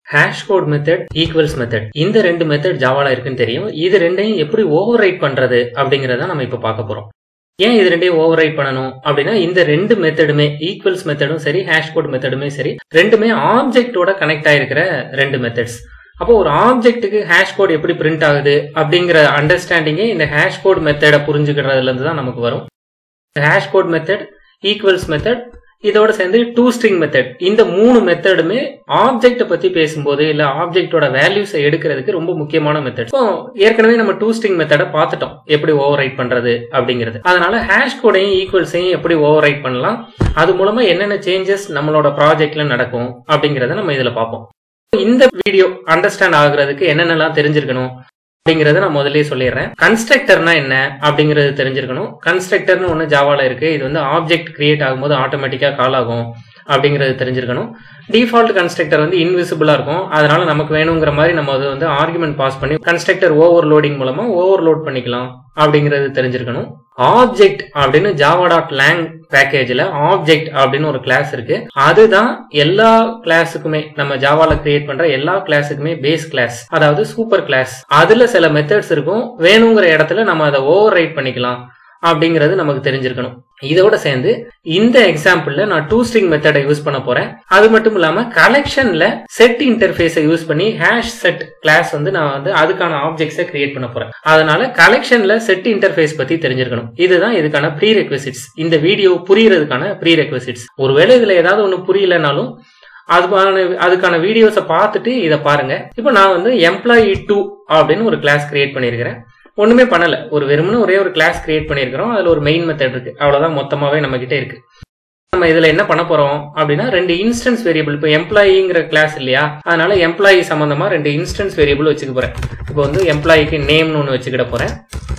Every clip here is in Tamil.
hash code method equals method இந்த ரெண்டு மெத்தட் ஜாவால இருக்குன்னு தெரியும் இது ரெண்டையும் எப்படி ஓவர் ரைட் பண்றது அப்படிங்கறத நம்ம இப்ப பார்க்க போறோம் ஏன் இது ரெண்டையும் ஓவர் ரைட் பண்ணணும் அப்படின்னா இந்த ரெண்டு மெத்தடுமே ஈக்குவல்ஸ் மெத்தடும் சரி ஹேஷ் கோட் மெத்தடுமே சரி ரெண்டுமே ஆப்ஜெக்டோட கனெக்ட் ஆயிருக்கிற ரெண்டு மெத்தட்ஸ் அப்போ ஒரு ஆப்ஜெக்ட்டுக்கு ஹேஷ் கோட் எப்படி பிரிண்ட் ஆகுது அப்படிங்கிற அண்டர்ஸ்டாண்டிங்கே இந்த ஹேஷ் கோட் மெத்தடை புரிஞ்சுக்கிறதுல இருந்து தான் நமக்கு வரும் hash code method equals method இதோட சேர்ந்து டூ ஸ்ட்ரிங் மெத்தட் இந்த மூணு மெத்தடுமே ஆப்ஜெக்ட பத்தி பேசும்போது இல்ல ஆப்ஜெக்டோட வேல்யூஸை எடுக்கிறதுக்கு ரொம்ப முக்கியமான மெத்தட் இப்போ ஏற்கனவே நம்ம டூ ஸ்ட்ரிங் மெத்தடை பார்த்துட்டோம் எப்படி ஓவர் ரைட் பண்றது அப்படிங்கிறது அதனால ஹேஷ் கோடையும் ஈக்குவல்ஸையும் எப்படி ஓவர் ரைட் பண்ணலாம் அது மூலமா என்னென்ன சேஞ்சஸ் நம்மளோட ப்ராஜெக்ட்ல நடக்கும் அப்படிங்கறத நம்ம இதுல பார்ப்போம் இந்த வீடியோ அண்டர்ஸ்டாண்ட் ஆகுறதுக்கு என்னென்னலாம் தெரிஞ்சிருக்கணும் அப்படிங்கறத நான் முதல்லயே சொல்லிடுறேன் கன்ஸ்ட்ரக்டர்னா என்ன அப்படிங்கறது தெரிஞ்சிருக்கணும் கன்ஸ்ட்ரக்டர்னு ஒன்று ஜாவால இருக்கு இது வந்து ஆப்ஜெக்ட் கிரியேட் ஆகும்போது ஆட்டோமேட்டிக்கா கால் ஆகும் அப்படிங்கிறது தெரிஞ்சிருக்கணும் டிஃபால்ட் கன்ஸ்ட்ரக்டர் வந்து இன்விசிபிளா இருக்கும் அதனால நமக்கு வேணுங்கிற மாதிரி நம்ம அது வந்து ஆர்குமெண்ட் பாஸ் பண்ணி கன்ஸ்ட்ரக்டர் ஓவர்லோடிங் மூலமா ஓவர்லோட் பண்ணிக்கலாம் அப்படிங்கிறது தெரிஞ்சிருக்கணும் ஆப்ஜெக்ட் அப்படின்னு ஜாவா டாட் லேங் பேக்கேஜ்ல ஆப்ஜெக்ட் அப்படின்னு ஒரு கிளாஸ் இருக்கு அதுதான் எல்லா கிளாஸுக்குமே நம்ம ஜாவால கிரியேட் பண்ற எல்லா கிளாஸுக்குமே பேஸ் கிளாஸ் அதாவது சூப்பர் கிளாஸ் அதுல சில மெத்தட்ஸ் இருக்கும் வேணுங்கிற இடத்துல நம்ம அதை ஓவர் ரைட் பண்ணிக்கலாம் அப்படிங்கிறது நமக்கு தெரிஞ்சிருக்கணும் இதோட சேர்ந்து இந்த எக்ஸாம்பிள்ல நான் டூ ஸ்ட்ரிங் மெத்தடை யூஸ் பண்ண போறேன் அது மட்டும் இல்லாம கலெக்ஷன்ல செட் இன்டர்ஃபேஸை யூஸ் பண்ணி ஹேஷ் செட் கிளாஸ் வந்து நான் வந்து அதுக்கான ஆப்ஜெக்ட்ஸை கிரியேட் பண்ண போறேன் அதனால கலெக்ஷன்ல செட் இன்டர்ஃபேஸ் பத்தி தெரிஞ்சிருக்கணும் இதுதான் இதுக்கான ப்ரீ ரெக்வசிட்ஸ் இந்த வீடியோ புரியறதுக்கான ப்ரீ ரெக்வசிட்ஸ் ஒருவேளை இதுல ஏதாவது ஒன்று புரியலனாலும் அதுக்கான அதுக்கான வீடியோஸை பார்த்துட்டு இதை பாருங்க இப்போ நான் வந்து எம்ப்ளாயி டூ அப்படின்னு ஒரு கிளாஸ் கிரியேட் பண்ணியிருக்கிறேன் ஒண்ணுமே பண்ணல ஒரு வெறுமனே ஒரே ஒரு கிளாஸ் கிரியேட் பண்ணியிருக்கிறோம் அதுல ஒரு மெயின் மெத்தட் இருக்கு அவ்வளவுதான் மொத்தமாவே நம்ம கிட்ட இருக்கு நம்ம இதுல என்ன பண்ண போறோம் அப்படின்னா ரெண்டு இன்ஸ்டன்ஸ் வேரியபிள் இப்போ எம்ப்ளாயிங்கிற கிளாஸ் இல்லையா அதனால எம்ப்ளாயி சம்பந்தமா ரெண்டு இன்ஸ்டன்ஸ் வேரியபிள் வச்சுக்க போறேன் இப்போ வந்து எம்ப்ளாயிக்கு நேம்னு ஒன்று வச்சுக்கிட போறேன்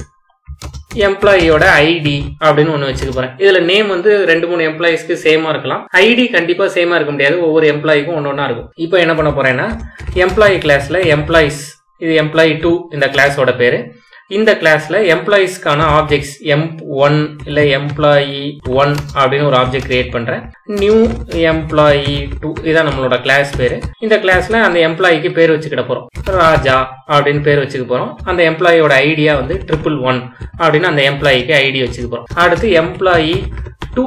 எம்ப்ளாயியோட ஐடி அப்படின்னு ஒன்று வச்சுக்க போறேன் இதுல நேம் வந்து ரெண்டு மூணு எம்ப்ளாயிஸ்க்கு சேமா இருக்கலாம் ஐடி கண்டிப்பா சேமா இருக்க முடியாது ஒவ்வொரு எம்ப்ளாய்க்கும் ஒன்று ஒன்றா இருக்கும் இப்போ என்ன பண்ண போறேன்னா எம்ப்ளாயி கிளாஸ்ல எம்ப்ளாயிஸ் இது எம்ப்ளாயி டூ இந்த கிளாஸோட பேரு இந்த கிளாஸ்ல எம்ப்ளாயிஸ்க்கான ஆப்ஜெக்ட்ஸ் எம் ஒன் இல்ல எம்ப்ளாயி ஒன் அப்படின்னு ஒரு ஆப்ஜெக்ட் கிரியேட் பண்றேன் நியூ எம்ப்ளாயி டூ இதான் நம்மளோட கிளாஸ் பேரு இந்த கிளாஸ்ல அந்த எம்ப்ளாயிக்கு பேர் வச்சுக்கிட போறோம் ராஜா அப்படின்னு பேர் வச்சுக்க போறோம் அந்த எம்ப்ளாயியோட ஐடியா வந்து ட்ரிபிள் ஒன் அப்படின்னு அந்த எம்ப்ளாயிக்கு ஐடி வச்சுக்க போறோம் அடுத்து எம்ப்ளாயி டூ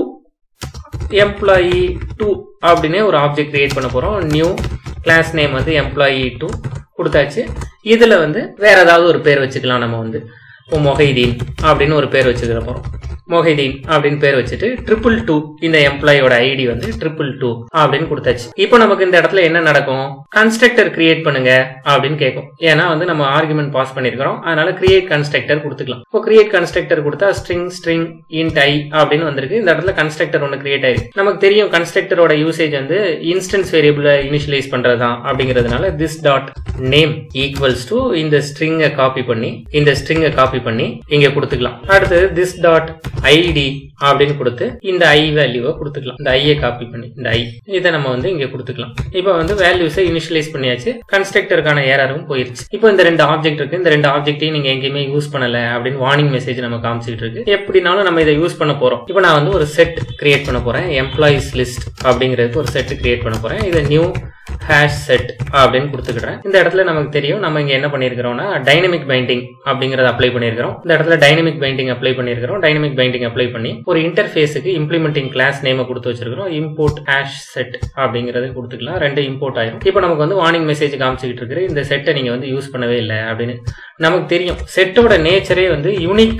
எம்ப்ளாயி டூ அப்படின்னு ஒரு ஆப்ஜெக்ட் கிரியேட் பண்ண போறோம் நியூ கிளாஸ் நேம் வந்து எம்ப்ளாயி டூ கொடுத்தாச்சு இதுல வந்து வேற ஏதாவது ஒரு பேர் வச்சுக்கலாம் நம்ம வந்து இப்போ மொஹைதீன் அப்படின்னு ஒரு பேர் வச்சுக்கிற போறோம் மொஹைதீன் அப்படின்னு பேர் வச்சுட்டு ட்ரிபிள் டூ இந்த எம்ப்ளாயோட ஐடி வந்து ட்ரிபிள் டூ அப்படின்னு கொடுத்தாச்சு இப்போ நமக்கு இந்த இடத்துல என்ன நடக்கும் கன்ஸ்ட்ரக்டர் கிரியேட் பண்ணுங்க அப்படின்னு கேட்கும் ஏன்னா வந்து நம்ம ஆர்குமெண்ட் பாஸ் பண்ணிருக்கிறோம் அதனால கிரியேட் கன்ஸ்ட்ரக்டர் கொடுத்துக்கலாம் இப்போ கிரியேட் கன்ஸ்ட்ரக்டர் கொடுத்தா ஸ்ட்ரிங் ஸ்ட்ரிங் இன்ட் ஐ அப்படின்னு வந்திருக்கு இந்த இடத்துல கன்ஸ்ட்ரக்டர் ஒன்று கிரியேட் ஆயிருக்கு நமக்கு தெரியும் கன்ஸ்ட்ரக்டரோட யூசேஜ் வந்து இன்ஸ்டன்ஸ் வேரியபிள் இனிஷியலைஸ் பண்றதுதான் அப்படிங்கிறதுனால this dot name equals to இந்த ஸ்ட்ரிங்கை காப்பி பண்ணி இந்த ஸ்ட்ரிங்கை காப்பி பண்ணி இங்க கொடுத்துக்கலாம் அடுத்து திஸ் டாட் ஐடி அப்படின்னு கொடுத்து இந்த ஐ வேல்யூவை கொடுத்துக்கலாம் இந்த ஐயை காப்பி பண்ணி இந்த ஐ இதை நம்ம வந்து இங்க கொடுத்துக்கலாம் இப்போ வந்து வேல்யூஸை இனிஷியலைஸ் பண்ணியாச்சு கன்ஸ்ட்ரக்டருக்கான ஏரரும் போயிருச்சு இப்போ இந்த ரெண்டு ஆப்ஜெக்ட் இருக்கு இந்த ரெண்டு ஆப்ஜெக்டையும் நீங்க எங்கேயுமே யூஸ் பண்ணல அப்படின்னு வார்னிங் மெசேஜ் நம்ம காமிச்சிட்டு இருக்கு எப்படினாலும் நம்ம இதை யூஸ் பண்ண போறோம் இப்போ நான் வந்து ஒரு செட் கிரியேட் பண்ண போறேன் எம்ப்ளாயிஸ் லிஸ்ட் அப்படிங்கிறதுக்கு ஒரு செட் கிரியேட் பண்ண போறேன் இதை நியூ ஹேஷ் செட் அப்படின்னு கொடுத்துக்கிறேன் இந்த இடத்துல நமக்கு தெரியும் நம்ம இங்க என்ன பண்ணிருக்கிறோம்னா டைனமிக் பைண்டிங் அப்படிங்கறத அப்ளை பண்ணிருக்கிறோம் இந்த இடத்துல டைனமிக் பைண்டிங் அப்ளை பண்ணிருக்கிறோம் டைனமிக் பைண்டிங் அப்ளை பண்ணி ஒரு இன்டர்ஃபேஸுக்கு இம்ப்ளிமெண்டிங் கிளாஸ் நேமை கொடுத்து வச்சிருக்கிறோம் இம்போர்ட் ஹேஷ் செட் அப்படிங்கறது கொடுத்துக்கலாம் ரெண்டு இம்போர்ட் ஆயிரும் இப்போ நமக்கு வந்து வார்னிங் மெசேஜ் காமிச்சிட்டு இருக்கு இந்த செட்டை நீங்க வந்து யூஸ் பண்ணவே இல்லை அப்படின்னு நமக்கு தெரியும் செட்டோட நேச்சரே வந்து யூனிக்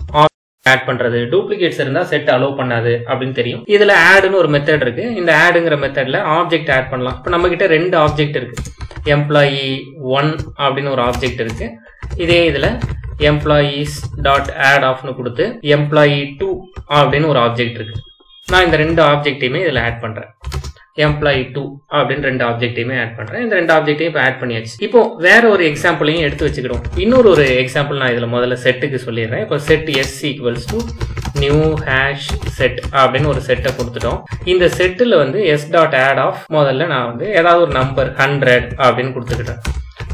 ஆட் பண்றது டூப்ளிகேட்ஸ் இருந்தா செட் அலோவ் பண்ணாது அப்படின்னு தெரியும் இதுல ஆடுன்னு ஒரு மெத்தட் இருக்கு இந்த ஆடுங்கிற மெத்தட்ல ஆப்ஜெக்ட் ஆட் பண்ணலாம் இப்போ நம்ம கிட்ட ரெண்டு ஆப்ஜெக்ட் இருக்கு எம்ப்ளாயி ஒன் அப்படின்னு ஒரு ஆப்ஜெக்ட் இருக்கு இதே இதுல எம்ப்ளாயீஸ் டாட் ஆட் ஆஃப்னு கொடுத்து எம்ப்ளாயி டூ அப்படின்னு ஒரு ஆப்ஜெக்ட் இருக்கு நான் இந்த ரெண்டு ஆப்ஜெக்டையுமே இதுல ஆட் பண்றேன் எம்ப்ளாயி டூ அப்படின்னு ரெண்டு ஆப்ஜெக்டையுமே ஆட் பண்றேன் இந்த ரெண்டு ஆப்ஜெக்டையும் இப்போ ஆட் பண்ணியாச்சு இப்போ வேற ஒரு எக்ஸாம்பிளையும் எடுத்து வச்சுக்கிடும் இன்னொரு ஒரு எக்ஸாம்பிள் நான் இதுல முதல்ல செட்டுக்கு சொல்லிடுறேன் இப்போ set S equals to new hash set அப்படின்னு ஒரு செட்டை கொடுத்துட்டோம் இந்த செட்டில் வந்து எஸ் டாட் ஆட் ஆஃப் முதல்ல நான் வந்து ஏதாவது ஒரு நம்பர் ஹண்ட்ரட் அப்படின்னு கொடுத்துக்கிட்டேன்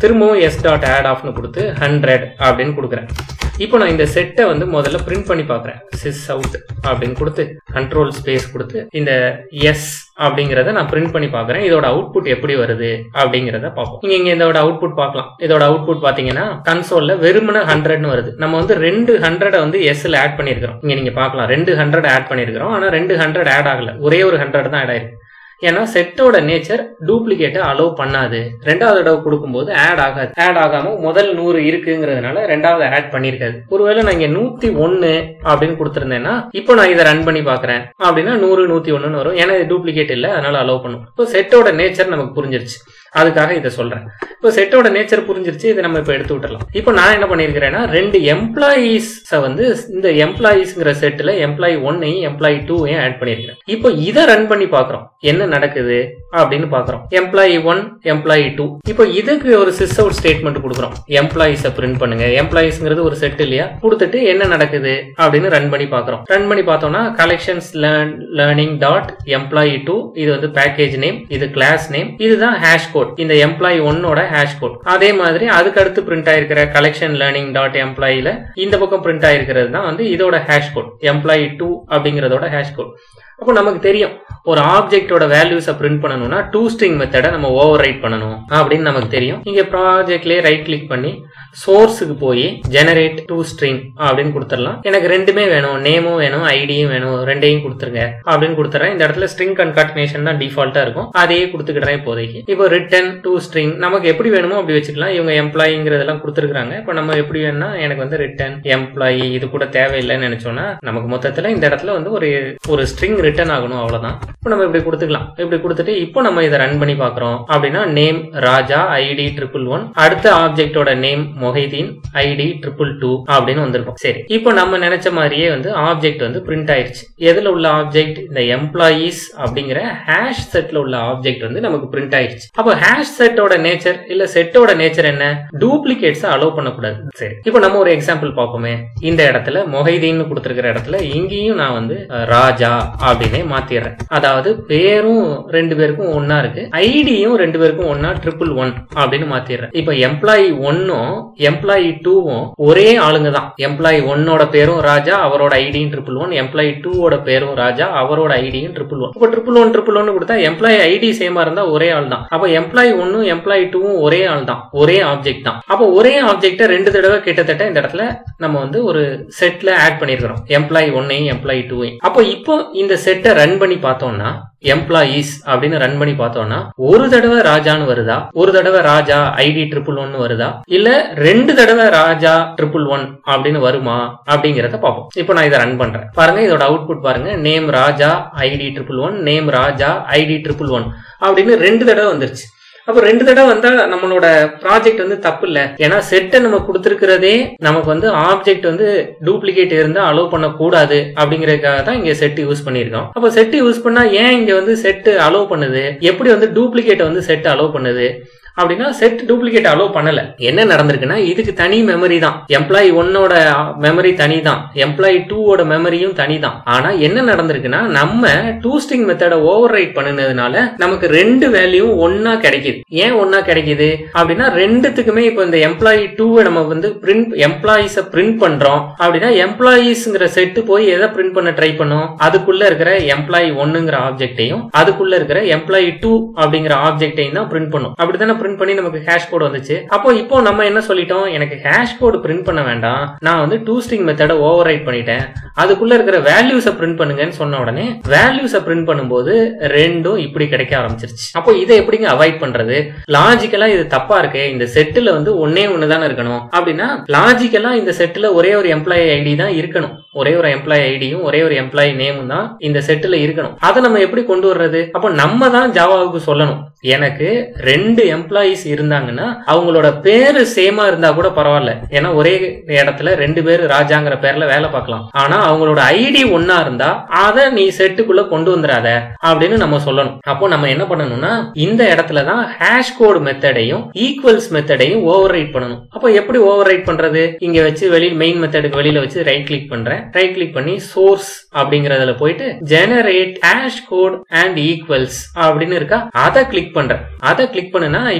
திரும்பவும் எஸ் டாட் ஆட் ஆஃப்னு கொடுத்து ஹண்ட்ரட் அப்படின்னு கொடுக்குறேன் இப்போ நான் இந்த செட்டை வந்து முதல்ல பிரிண்ட் பண்ணி பார்க்குறேன் சிஸ் அவுட் அப்படின்னு கொடுத்து கண்ட்ரோல் ஸ்பேஸ் கொடுத்து இந்த எஸ் அப்படிங்கிறத நான் பிரிண்ட் பண்ணி பார்க்குறேன் இதோட அவுட்புட் எப்படி வருது அப்படிங்கிறத பார்ப்போம் நீங்க இங்க இதோட அவுட்புட் பார்க்கலாம் இதோட அவுட்புட் பாத்தீங்கன்னா கன்சோல்ல வெறுமனே ஹண்ட்ரட்னு வருது நம்ம வந்து ரெண்டு ஹண்ட்ரட் வந்து எஸ்ல ஆட் பண்ணிருக்கிறோம் இங்க நீங்க பார்க்கலாம் ரெண்டு ஹண்ட்ரட் ஆட் பண்ணிருக்கிறோம் ஆனா ரெண்டு ஹண்ட்ரட் ஆட் ஆகல ஒரே ஒரு ஹண்ட்ரட் தான் ஆட் ஆயிருக்கு ஏன்னா செட்டோட நேச்சர் டூப்ளிகேட்டை அலோவ் பண்ணாது ரெண்டாவது தடவை கொடுக்கும்போது ஆட் ஆகாது ஆட் ஆகாம முதல் நூறு இருக்குங்கிறதுனால ரெண்டாவது ஆட் பண்ணிருக்காது ஒருவேளை நான் இங்க நூத்தி ஒன்னு அப்படின்னு கொடுத்துருந்தேன்னா இப்போ நான் இதை ரன் பண்ணி பாக்குறேன் அப்படின்னா நூறு நூத்தி ஒண்ணுன்னு வரும் ஏன்னா இது டூப்ளிகேட் இல்லை அதனால அலோவ் பண்ணும் இப்போ செட்டோட நேச்சர் நமக்கு புரிஞ்சிருச்சு அதுக்காக இதை சொல்றேன் இப்போ செட்டோட நேச்சர் புரிஞ்சிருச்சு இதை நம்ம இப்போ எடுத்து விட்டுறலாம் இப்போ நான் என்ன பண்ணிருக்கிறேன்னா ரெண்டு எம்ப்ளாயீஸை வந்து இந்த எம்ப்ளாயீஸ்ங்கிற செட்டில் எம்ப்ளாயி ஒன்னையும் எம்ப்ளாயி டூவையும் ஆட் பண்ணியிருக்கிறேன் இப்போ இதை ரன் பண்ணி பார்க்குறோம் என்ன நடக்குது அப்படின்னு பார்க்குறோம் எம்ப்ளாயி ஒன் எம்ப்ளாயி டூ இப்போ இதுக்கு ஒரு சிஸ் அவுட் ஸ்டேட்மெண்ட் கொடுக்குறோம் எம்ப்ளாயீஸை பிரிண்ட் பண்ணுங்க எம்ப்ளாயீஸ்ங்கிறது ஒரு செட் இல்லையா கொடுத்துட்டு என்ன நடக்குது அப்படின்னு ரன் பண்ணி பார்க்குறோம் ரன் பண்ணி பார்த்தோம்னா collections learning dot employee two இது வந்து பேக்கேஜ் நேம் இது கிளாஸ் நேம் இதுதான் ஹேஷ் கோட் இந்த எம்ப்ளாயி ஒன்னோட ஹேஷ் கோட் அதே மாதிரி அதுக்கு அடுத்து பிரிண்ட் ஆயிருக்கிற கலெக்ஷன் லேர்னிங் டாட் எம்ப்ளாயில இந்த பக்கம் பிரிண்ட் ஆயிருக்கிறது தான் வந்து இதோட ஹேஷ் கோட் எம்ப்ளாயி டூ அப்படிங்கிறதோட ஹேஷ் கோட் அப்போ நமக்கு தெரியும் ஒரு ஆப்ஜெக்டோட வேல்யூஸை பிரிண்ட் பண்ணணும்னா டூ ஸ்ட்ரிங் மெத்தடை நம்ம ஓவர் ரைட் பண்ணணும் அப்படின்னு நமக்கு தெரியும் இங்க ப்ராஜெக்ட்லயே ரைட் கிளிக் பண்ணி சோர்ஸுக்கு போய் ஜெனரேட் டூ ஸ்ட்ரிங் அப்படின்னு கொடுத்துடலாம் எனக்கு ரெண்டுமே வேணும் நேமும் வேணும் ஐடியும் வேணும் ரெண்டையும் கொடுத்துருங்க அப்படின்னு கொடுத்துறேன் இந்த இடத்துல ஸ்ட்ரிங் கன்காட்டினேஷன் தான் டிஃபால்ட்டா இருக்கும் அதையே கொடுத்துக்கிட்டேன் இப்போதைக்கு இப்போ ரிட்டன் டூ ஸ்ட்ரிங் நமக்கு எப்படி வேணுமோ அப்படி வச்சுக்கலாம் இவங்க எம்ப்ளாயிங்கிறதெல்லாம் கொடுத்துருக்காங்க இப்போ நம்ம எப்படி வேணும்னா எனக்கு வந்து ரிட்டன் எம்ப்ளாயி இது கூட தேவையில்லைன்னு நினைச்சோம்னா நமக்கு மொத்தத்தில் இந்த இடத்துல வந்து ஒரு ஒரு ஸ்ட்ரிங் ரிட்டர்ன் ஆகணும் அவ்வளவுதான் இப்போ நம்ம இப்படி கொடுத்துக்கலாம் இப்படி கொடுத்துட்டு இப்போ நம்ம இதை ரன் பண்ணி பார்க்குறோம் அப்படின்னா name Raja ID triple one அடுத்த ஆப்ஜெக்டோட name Mohideen ID triple two அப்படின்னு வந்திருக்கும் சரி இப்போ நம்ம நினைச்ச மாதிரியே வந்து ஆப்ஜெக்ட் வந்து பிரிண்ட் ஆயிருச்சு எதுல உள்ள ஆப்ஜெக்ட் இந்த எம்ப்ளாயீஸ் அப்படிங்கிற ஹேஷ் செட்ல உள்ள ஆப்ஜெக்ட் வந்து நமக்கு பிரிண்ட் ஆயிருச்சு அப்போ ஹேஷ் செட்டோட நேச்சர் இல்ல செட்டோட நேச்சர் என்ன டூப்ளிகேட்ஸ் அலோவ் பண்ணக்கூடாது சரி இப்போ நம்ம ஒரு எக்ஸாம்பிள் பார்ப்போமே இந்த இடத்துல மொஹைதீன் கொடுத்துருக்கிற இடத்துல இங்கேயும் நான் வந்து அஹ், ராஜா அப்படின்னே மாத்திடுறேன் அதாவது பேரும் ரெண்டு பேருக்கும் ஒன்னா இருக்கு ஐடியும் ரெண்டு பேருக்கும் ஒன்னா ட்ரிபிள் ஒன் அப்படின்னு மாத்திடுறேன் இப்போ எம்ப்ளாயி ஒன்னும் எம்ப்ளாயி டூவும் ஒரே ஆளுங்க தான் எம்ப்ளாயி ஒன்னோட பேரும் ராஜா அவரோட ஐடியும் ட்ரிபிள் ஒன் எம்ப்ளாயி டூவோட பேரும் ராஜா அவரோட ஐடியும் ட்ரிபிள் ஒன் இப்போ ட்ரிபிள் ஒன் ட்ரிபிள் ஒன் கொடுத்தா எம்ப்ளாயி ஐடி சேமா இருந்தா ஒரே ஆள் தான் அப்போ எம்ப்ளாயி ஒன்னும் எம்ப்ளாயி டூவும் ஒரே ஆள் தான் ஒரே ஆப்ஜெக்ட் தான் அப்போ ஒரே ஆப்ஜெக்ட ரெண்டு தடவை கிட்டத்தட்ட இந்த இடத்துல நம்ம வந்து ஒரு செட்ல ஆட் பண்ணிருக்கிறோம் எம்ப்ளாயி ஒன்னையும் எம்ப்ளாயி டூவையும் அப்போ இப்போ இந்த செட்டை ரன் பண்ணி பார்த்தோம்னா எம்ப்ளாயீஸ் அப்படின்னு ரன் பண்ணி பார்த்தோம்னா ஒரு தடவை ராஜான்னு வருதா ஒரு தடவை ராஜா ஐடி ட்ரிபிள் ஒன் வருதா இல்ல ரெண்டு தடவை ராஜா ட்ரிபிள் ஒன் அப்படின்னு வருமா அப்படிங்கறத பார்ப்போம் இப்போ நான் இதை ரன் பண்றேன் பாருங்க இதோட அவுட்புட் பாருங்க name Raja ID triple one name Raja ID triple one அப்படின்னு ரெண்டு தடவை வந்துருச்சு அப்ப ரெண்டு தடவை வந்தா நம்மளோட ப்ராஜெக்ட் வந்து தப்பு இல்ல ஏன்னா செட்டை நம்ம கொடுத்துருக்கிறதே நமக்கு வந்து ஆப்ஜெக்ட் வந்து டூப்ளிகேட் இருந்தா அலோவ் பண்ணக்கூடாது அப்படிங்கறதுக்காக தான் இங்க செட் யூஸ் பண்ணிருக்கோம் அப்ப செட் யூஸ் பண்ணா ஏன் இங்க வந்து செட் அலோவ் பண்ணுது எப்படி வந்து டூப்ளிகேட் வந்து செட் அலோவ் பண்ணுது அப்படின்னா செட் டூப்ளிகேட் அலோவ் பண்ணல என்ன நடந்திருக்குன்னா இதுக்கு தனி மெமரி தான் எம்ப்ளாயி ஒன்னோட மெமரி தனி தான் எம்ப்ளாயி டூவோட மெமரியும் தனி தான் ஆனா என்ன நடந்திருக்குன்னா நம்ம டூ ஸ்ட்ரிங் மெத்தட ஓவர் ரைட் பண்ணினதுனால நமக்கு ரெண்டு வேல்யூ ஒன்னா கிடைக்குது ஏன் ஒன்னா கிடைக்குது அப்படின்னா ரெண்டுத்துக்குமே இப்போ இந்த எம்ப்ளாயி டூவை நம்ம வந்து பிரிண்ட் எம்ப்ளாயிஸ பிரிண்ட் பண்றோம் அப்படின்னா எம்ப்ளாயிஸ்ங்கிற செட்டு போய் எதை பிரிண்ட் பண்ண ட்ரை பண்ணும் அதுக்குள்ள இருக்கிற எம்ப்ளாயி ஒன்னுங்கிற ஆப்ஜெக்டையும் அதுக்குள்ள இருக்கிற எம்ப்ளாயி டூ அப்படிங்கிற ஆப்ஜெக்டையும் தான் பிரிண்ட் பண்ணும் அப்படித்தானே பிரிண்ட் பண்ணி நமக்கு ஹேஷ் கோட் வந்துச்சு அப்போ இப்போ நம்ம என்ன சொல்லிட்டோம் எனக்கு ஹேஷ் கோட் பிரிண்ட் பண்ண வேண்டாம் நான் வந்து டூ ஸ்ட்ரிங் மெத்தட ஓவர் ரைட் பண்ணிட்டேன் அதுக்குள்ள இருக்கிற வேல்யூஸை பிரிண்ட் பண்ணுங்கன்னு சொன்ன உடனே வேல்யூஸை பிரிண்ட் பண்ணும்போது ரெண்டும் இப்படி கிடைக்க ஆரம்பிச்சிருச்சு அப்போ இதை எப்படிங்க அவாய்ட் பண்றது லாஜிக்கலா இது தப்பா இருக்கு இந்த செட்டில் வந்து ஒன்னே ஒன்னு தானே இருக்கணும் அப்படின்னா லாஜிக்கலா இந்த செட்டில் ஒரே ஒரு எம்ப்ளாயி ஐடி தான் இருக்கணும் ஒரே ஒரு எம்ப்ளாயி ஐடியும் ஒரே ஒரு எம்ப்ளாயி நேமும் தான் இந்த செட்டில் இருக்கணும் அதை நம்ம எப்படி கொண்டு வர்றது அப்போ நம்ம தான் ஜாவாவுக்கு சொல்லணும் எனக்கு ரெண்டு எம்ப்ளாயிஸ் இருந்தாங்கன்னா அவங்களோட பேரு சேமா இருந்தா கூட பரவாயில்ல ஏன்னா ஒரே இடத்துல ரெண்டு பேர் ராஜாங்கிற பேர்ல வேலை பார்க்கலாம் ஆனா அவங்களோட ஐடி ஒன்னா இருந்தா அதை நீ செட்டுக்குள்ள கொண்டு வந்துடாத அப்படின்னு நம்ம சொல்லணும் அப்போ நம்ம என்ன பண்ணணும்னா இந்த இடத்துல தான் ஹேஷ் கோட் மெத்தடையும் ஈக்குவல்ஸ் மெத்தடையும் ஓவர் ரைட் பண்ணணும் அப்போ எப்படி ஓவர் ரைட் பண்றது இங்க வச்சு வெளியில் மெயின் மெத்தடுக்கு வெளியில வச்சு ரைட் கிளிக் பண்றேன் ரைட் கிளிக் பண்ணி சோர்ஸ் அப்படிங்கறதுல போயிட்டு generate hash code and equals அப்படின்னு இருக்கா அதை கிளிக் பண்றேன் அதை கிளிக் பண்ணுனா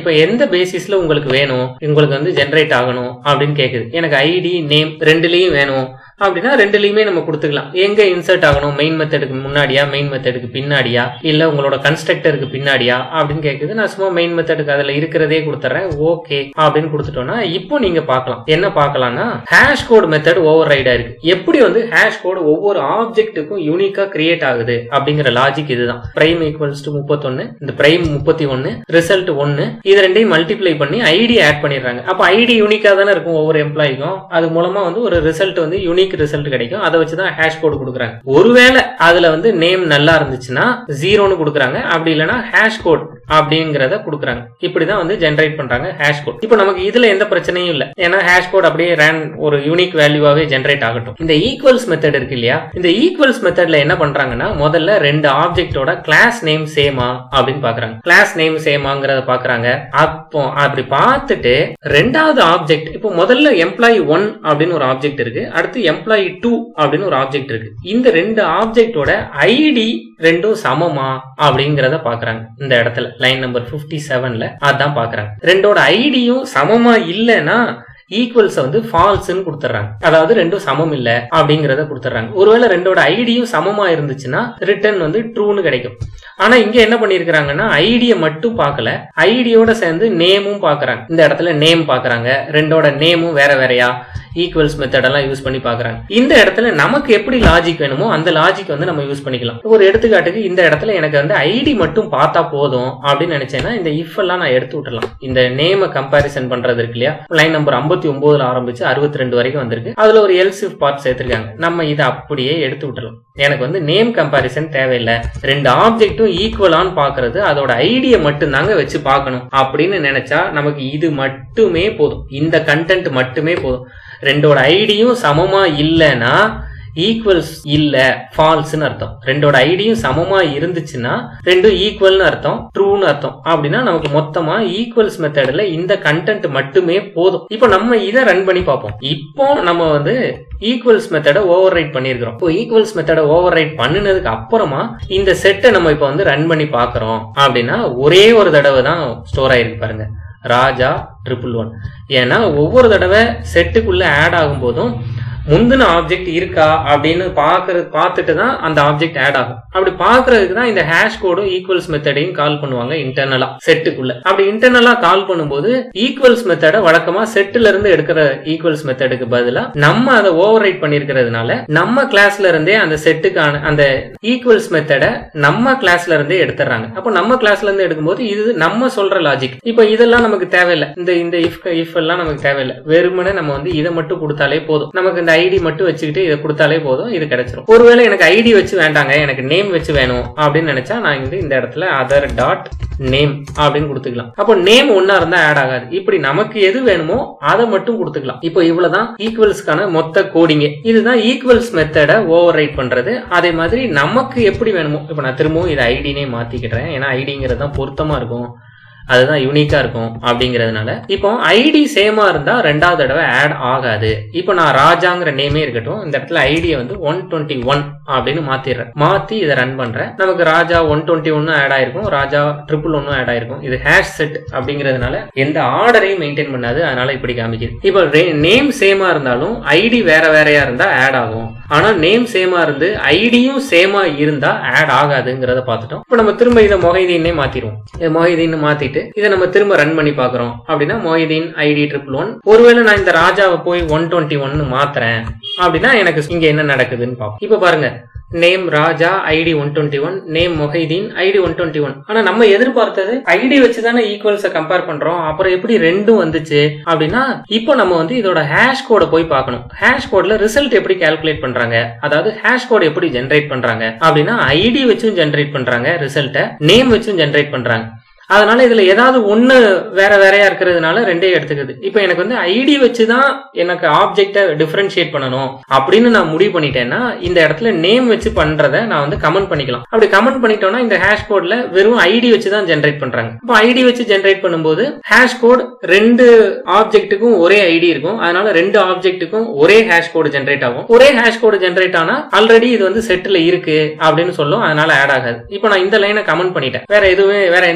இப்போ எந்த பேசிஸ்ல உங்களுக்கு வேணும் உங்களுக்கு வந்து ஜென்ரேட் ஆகணும் அப்படின்னு கேக்குது எனக்கு ஐடி நேம் ரெண்டுலயும் வேணும் அப்படின்னா ரெண்டுலயுமே நம்ம கொடுத்துக்கலாம் எங்க இன்சர்ட் ஆகணும் மெயின் மெத்தடுக்கு முன்னாடியா மெயின் மெத்தடுக்கு பின்னாடியா இல்ல உங்களோட கன்ஸ்ட்ரக்டருக்கு பின்னாடியா அப்படின்னு கேக்குது நான் சும்மா மெயின் மெத்தடுக்கு அதுல இருக்கிறதே கொடுத்துறேன் ஓகே அப்படின்னு கொடுத்துட்டோம்னா இப்போ நீங்க பார்க்கலாம் என்ன பார்க்கலாம்னா ஹேஷ் கோட் மெத்தட் ஓவர் ரைடா இருக்கு எப்படி வந்து ஹேஷ் கோட் ஒவ்வொரு ஆப்ஜெக்ட்டுக்கும் யூனிக்கா கிரியேட் ஆகுது அப்படிங்கிற லாஜிக் இதுதான் பிரைம் ஈக்குவல்ஸ் டு முப்பத்தொன்னு இந்த பிரைம் முப்பத்தி ஒன்னு ரிசல்ட் ஒன்னு இது ரெண்டையும் மல்டிப்ளை பண்ணி ஐடி ஆட் பண்ணிடுறாங்க அப்ப ஐடி யூனிக்கா தானே இருக்கும் ஒவ்வொரு எம்ப்ளாய்க்கும் அது மூலமா வந்து ஒரு ரிசல்ட் வந்து யூனிக் ரிசல்ட் கிடைக்கும் அதை வச்சு தான் ஹேஷ் கோட் கொடுக்குறாங்க ஒருவேளை அதுல வந்து நேம் நல்லா இருந்துச்சுன்னா ஜீரோன்னு கொடுக்குறாங்க அப்படி இல்லைன்னா ஹேஷ் கோட் அப்படிங்கறத கொடுக்குறாங்க இப்படிதான் வந்து ஜென்ரேட் பண்றாங்க ஹேஷ் கோட் இப்போ நமக்கு இதுல எந்த பிரச்சனையும் இல்லை ஏன்னா ஹேஷ் கோட் அப்படியே ரேன் ஒரு யூனிக் வேல்யூவாவே ஜென்ரேட் ஆகட்டும் இந்த ஈக்குவல்ஸ் மெத்தட் இருக்கு இல்லையா இந்த ஈக்குவல்ஸ் மெத்தட்ல என்ன பண்றாங்கன்னா முதல்ல ரெண்டு ஆப்ஜெக்டோட கிளாஸ் நேம் சேமா அப்படின்னு பாக்குறாங்க கிளாஸ் நேம் சேமாங்கிறத பாக்குறாங்க அப்போ அப்படி பார்த்துட்டு ரெண்டாவது ஆப்ஜெக்ட் இப்போ முதல்ல எம்ப்ளாயி ஒன் அப்படின்னு ஒரு ஆப்ஜெக்ட் இருக்கு அடுத்து எம்ப்ளாயி டூ அப்படின்னு ஒரு ஆப்ஜெக்ட் இருக்கு இந்த ரெண்டு ஆப்ஜெக்டோட ஐடி ரெண்டும் சமமா அப்படிங்கறத பாக்குறாங்க இந்த இடத்துல லைன் நம்பர் 57 செவன்ல அதான் பாக்குறாங்க ரெண்டோட ஐடியும் சமமா இல்லைன்னா ஈக்குவல்ஸ் வந்து ஃபால்ஸ்னு கொடுத்துறாங்க அதாவது ரெண்டும் சமம் இல்ல அப்படிங்கறத கொடுத்துறாங்க ஒருவேளை ரெண்டோட ஐடியும் சமமா இருந்துச்சுன்னா ரிட்டர்ன் வந்து ட்ரூன்னு கிடைக்கும் ஆனா இங்க என்ன பண்ணிருக்காங்கன்னா ஐடியை மட்டும் பார்க்கல ஐடியோட சேர்ந்து நேமும் பாக்குறாங்க இந்த இடத்துல நேம் பாக்குறாங்க ரெண்டோட நேமும் வேற வேறயா ஈக்குவல்ஸ் மெத்தட் எல்லாம் யூஸ் பண்ணி பாக்குறாங்க இந்த இடத்துல நமக்கு எப்படி லாஜிக் வேணுமோ அந்த லாஜிக் வந்து நம்ம யூஸ் பண்ணிக்கலாம் ஒரு எடுத்துக்காட்டுக்கு இந்த இடத்துல எனக்கு வந்து ஐடி மட்டும் பார்த்தா போதும் அப்படின்னு நினைச்சேன்னா இந்த இஃப் எல்லாம் நான் எடுத்து விட்டுலாம் இந்த நேம கம்பாரிசன் பண்றது இருக்கு இல்லையா லைன் நம்பர் ஐம்பத்தி ஒன்பதுல ஆரம்பிச்சு அறுபத்தி ரெண்டு வரைக்கும் வந்திருக்கு அதுல ஒரு எல்ஸ் இஃப் பார்ட் சேர்த்திருக்காங்க நம்ம இதை அப்படியே எடுத்து விட்டுலாம் எனக்கு வந்து நேம் கம்பாரிசன் தேவையில்லை ரெண்டு ஆப்ஜெக்ட்டும் ஈக்குவலான்னு பாக்குறது அதோட ஐடியை மட்டும் தாங்க வச்சு பார்க்கணும் அப்படின்னு நினைச்சா நமக்கு இது மட்டுமே போதும் இந்த கண்டென்ட் மட்டுமே போதும் ரெண்டோட ஐடியும் சமமா இல்லைன்னா ஈக்குவல்ஸ் இல்ல ஃபால்ஸ்னு அர்த்தம் ரெண்டோட ஐடியும் சமமா இருந்துச்சுன்னா ரெண்டும் ஈக்குவல்னு அர்த்தம் ட்ரூன்னு அர்த்தம் அப்படின்னா நமக்கு மொத்தமா ஈக்குவல்ஸ் மெத்தட்ல இந்த கண்டென்ட் மட்டுமே போதும் இப்போ நம்ம இதை ரன் பண்ணி பார்ப்போம் இப்போ நம்ம வந்து ஈக்குவல்ஸ் மெத்தடை ஓவர் ரைட் பண்ணிருக்கிறோம் இப்போ ஈக்குவல்ஸ் மெத்தடை ஓவர் ரைட் பண்ணினதுக்கு அப்புறமா இந்த செட்டை நம்ம இப்போ வந்து ரன் பண்ணி பார்க்கறோம் அப்படின்னா ஒரே ஒரு தடவை தான் ஸ்டோர் ஆயிருக்கு பாருங்க ராஜா ட்ரிபிள் ஒன் ஏன்னா ஒவ்வொரு தடவை செட்டுக்குள்ள ஆட் ஆகும் போதும் முந்தின ஆப்ஜெக்ட் இருக்கா அப்படின்னு பாக்குறது பார்த்துட்டு தான் அந்த ஆப்ஜெக்ட் ஆட் ஆகும் அப்படி பாக்குறதுக்கு தான் இந்த ஹேஷ் கோடும் ஈக்குவல்ஸ் மெத்தடையும் கால் பண்ணுவாங்க இன்டர்னலா செட்டுக்குள்ள அப்படி இன்டர்னலா கால் பண்ணும்போது ஈக்குவல்ஸ் மெத்தடை வழக்கமா செட்டுல இருந்து எடுக்கிற ஈக்குவல்ஸ் மெத்தடுக்கு பதிலா நம்ம அதை ஓவர் ரைட் பண்ணிருக்கிறதுனால நம்ம கிளாஸ்ல இருந்தே அந்த செட்டுக்கான அந்த ஈக்குவல்ஸ் மெத்தடை நம்ம கிளாஸ்ல இருந்தே எடுத்துறாங்க அப்போ நம்ம கிளாஸ்ல இருந்து எடுக்கும்போது இது நம்ம சொல்ற லாஜிக் இப்போ இதெல்லாம் நமக்கு தேவையில்லை இந்த இந்த இஃப் இஃப் எல்லாம் நமக்கு தேவையில்லை வெறுமனே நம்ம வந்து இதை மட்டும் கொடுத்தாலே போதும் நமக்கு இந்த ஐடி மட்டும் வச்சுக்கிட்டு இதை கொடுத்தாலே போதும் இது கிடைச்சிரும் ஒருவேளை எனக்கு ஐடி வச்சு வேண்டாங்க எனக்கு நேம் வச்சு வேணும் அப்படின்னு நினைச்சா நான் வந்து இந்த இடத்துல அதர் டாட் நேம் அப்படின்னு கொடுத்துக்கலாம் அப்போ நேம் ஒன்னா இருந்தா ஆட் ஆகாது இப்படி நமக்கு எது வேணுமோ அதை மட்டும் கொடுத்துக்கலாம் இப்போ இவ்வளவுதான் ஈக்குவல்ஸ்க்கான மொத்த கோடிங்க இதுதான் ஈக்குவல்ஸ் மெத்தடை ஓவர் ரைட் பண்றது அதே மாதிரி நமக்கு எப்படி வேணுமோ இப்போ நான் திரும்பவும் இதை ஐடினே மாத்திக்கிட்டேன் ஏன்னா ஐடிங்கிறது தான் பொருத்தமா இருக்கும் அதுதான் யூனிக்கா இருக்கும் அப்படிங்கிறதுனால இப்போ ஐடி சேமா இருந்தா ரெண்டாவது தடவை ஆட் ஆகாது இப்போ நான் ராஜாங்கிற நேமே இருக்கட்டும் இந்த இடத்துல ஐடியை வந்து ஒன் டுவெண்ட்டி ஒன் அப்படின்னு மாத்திடுறேன் மாத்தி இதை ரன் பண்றேன் நமக்கு ராஜா ஒன் டுவெண்ட்டி ஒன்னு ஆட் ஆயிருக்கும் ராஜா ட்ரிபிள் ஒன்னும் ஆட் ஆயிருக்கும் இது ஹேஷ் செட் அப்படிங்கிறதுனால எந்த ஆர்டரையும் மெயின்டைன் பண்ணாது அதனால இப்படி காமிக்குது இப்போ நேம் சேமா இருந்தாலும் ஐடி வேற வேறையா இருந்தா ஆட் ஆகும் ஆனா நேம் சேமா இருந்து ஐடியும் சேமா இருந்தா ஆட் ஆகாதுங்கிறத பார்த்துட்டோம் இப்போ நம்ம திரும்ப இதை மொஹைதீன்னே மாத்திடுவோம் இதை மொஹைதீன் மாத்திட்டு இதை நம்ம திரும்ப ரன் பண்ணி பாக்குறோம் அப்படின்னா மொஹிதீன் ஐடி ட்ரிபிள் ஒன் ஒருவேளை நான் இந்த ராஜாவை போய் ஒன் டுவெண்ட்டி ஒன்னு மாத்துறேன் அப்படின்னா எனக்கு இங்க என்ன நடக்குதுன்னு பார்ப்போம் இப்ப பாருங்க name Raja ID one twenty one name Mohideen ID one twenty one ஆனா நம்ம எதிர்பார்த்தது ஐடி வச்சு தானே ஈக்குவல்ஸை கம்பேர் பண்றோம் அப்புறம் எப்படி ரெண்டும் வந்துச்சு அப்படின்னா இப்போ நம்ம வந்து இதோட ஹேஷ் கோட போய் பார்க்கணும் ஹேஷ் கோட்ல ரிசல்ட் எப்படி கால்குலேட் பண்றாங்க அதாவது ஹேஷ் கோட் எப்படி ஜென்ரேட் பண்றாங்க அப்படின்னா ஐடி வச்சும் ஜென்ரேட் பண்றாங்க ரிசல்ட்டை நேம் வச்சும் ஜென்ரேட் பண்றாங்க அதனால இதுல ஏதாவது ஒண்ணு வேற வேறையா இருக்கிறதுனால ரெண்டே எடுத்துக்குது இப்போ எனக்கு வந்து ஐடி வச்சு தான் எனக்கு ஆப்ஜெக்டை டிஃபரன்ஷியேட் பண்ணணும் அப்படின்னு நான் முடிவு பண்ணிட்டேன்னா இந்த இடத்துல நேம் வச்சு பண்றத நான் வந்து கமெண்ட் பண்ணிக்கலாம் அப்படி கமெண்ட் பண்ணிட்டோம்னா இந்த ஹேஷ் கோட்ல வெறும் ஐடி வச்சு தான் ஜென்ரேட் பண்றாங்க இப்போ ஐடி வச்சு ஜென்ரேட் பண்ணும்போது ஹேஷ் கோட் ரெண்டு ஆப்ஜெக்ட்டுக்கும் ஒரே ஐடி இருக்கும் அதனால ரெண்டு ஆப்ஜெக்ட்டுக்கும் ஒரே ஹேஷ் கோடு ஜென்ரேட் ஆகும் ஒரே ஹேஷ் கோடு ஜென்ரேட் ஆனா ஆல்ரெடி இது வந்து செட்டில் இருக்கு அப்படின்னு சொல்லும் அதனால ஆட் ஆகாது இப்போ நான் இந்த லைனை கமெண்ட் பண்ணிட்டேன் வேற எதுவுமே வேற எந்த சேஞ்சுமே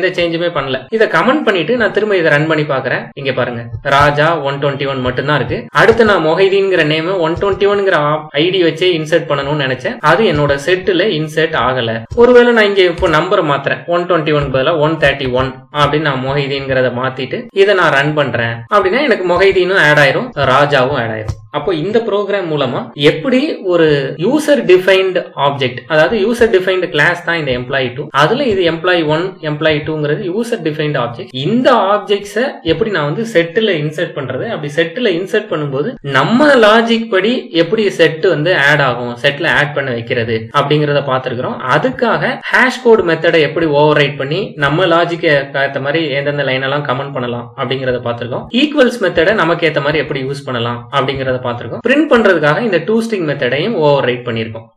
எதுவுமே பண்ணல இதை கமெண்ட் பண்ணிட்டு நான் திரும்ப இதை ரன் பண்ணி பாக்குறேன் இங்க பாருங்க ராஜா ஒன் டுவெண்ட்டி ஒன் மட்டும்தான் இருக்கு அடுத்து நான் மொஹைதீன்ங்கிற நேம் ஒன் டுவெண்ட்டி ஒன்ங்கிற ஐடி வச்சே இன்சர்ட் பண்ணணும்னு நினைச்சேன் அது என்னோட செட்டுல இன்சர்ட் ஆகல ஒருவேளை நான் இங்க இப்போ நம்பர் மாத்துறேன் ஒன் டுவெண்ட்டி ஒன் பதிலாக ஒன் தேர்ட்டி ஒன் அப்படின்னு நான் மொஹைதீன்ங்கிறத மாத்திட்டு இதை நான் ரன் பண்றேன் அப்படின்னா எனக்கு மொஹைதீனும் ஆட் ஆயிரும் ராஜாவும் ஆட் ஆயிரும் அப்போ இந்த ப்ரோக்ராம் மூலமா எப்படி ஒரு யூசர் டிஃபைன்டு ஆப்ஜெக்ட் அதாவது யூசர் டிஃபைன்டு கிளாஸ் தான் இந்த எம்ப்ளாயி டூ அதுல இது எம்ப்ளாயி ஒன் எம்ப்ளாயி டூங்கிறது யூசர் டிஃபைன்டு ஆப்ஜெக்ட் இந்த ஆப்ஜெக்ட்ஸை எப்படி நான் வந்து செட்டில் இன்சர்ட் பண்றது அப்படி செட்டில் இன்சர்ட் பண்ணும்போது நம்ம லாஜிக் படி எப்படி செட் வந்து ஆட் ஆகும் செட்ல ஆட் பண்ண வைக்கிறது அப்படிங்கறத பார்த்திருக்கிறோம் அதுக்காக ஹேஷ் கோட் மெத்தடை எப்படி ஓவர் ரைட் பண்ணி நம்ம லாஜிக்கு ஏற்ற மாதிரி எந்தெந்த லைன் எல்லாம் கமெண்ட் பண்ணலாம் அப்படிங்கறத பார்த்திருக்கோம் ஈக்குவல்ஸ் மெத்தடை நமக்கு ஏற்ற மாதிரி எப்படி யூஸ் பண்ணலாம் அப்படிங்கறத பார்த்திருக்கோம் பிரிண்ட் பண்றதுக்காக இந்த டூ ஸ்ட்ரிங் மெத்தடையும் ஓவர் ரைட் பண்ணியிருக்கோம்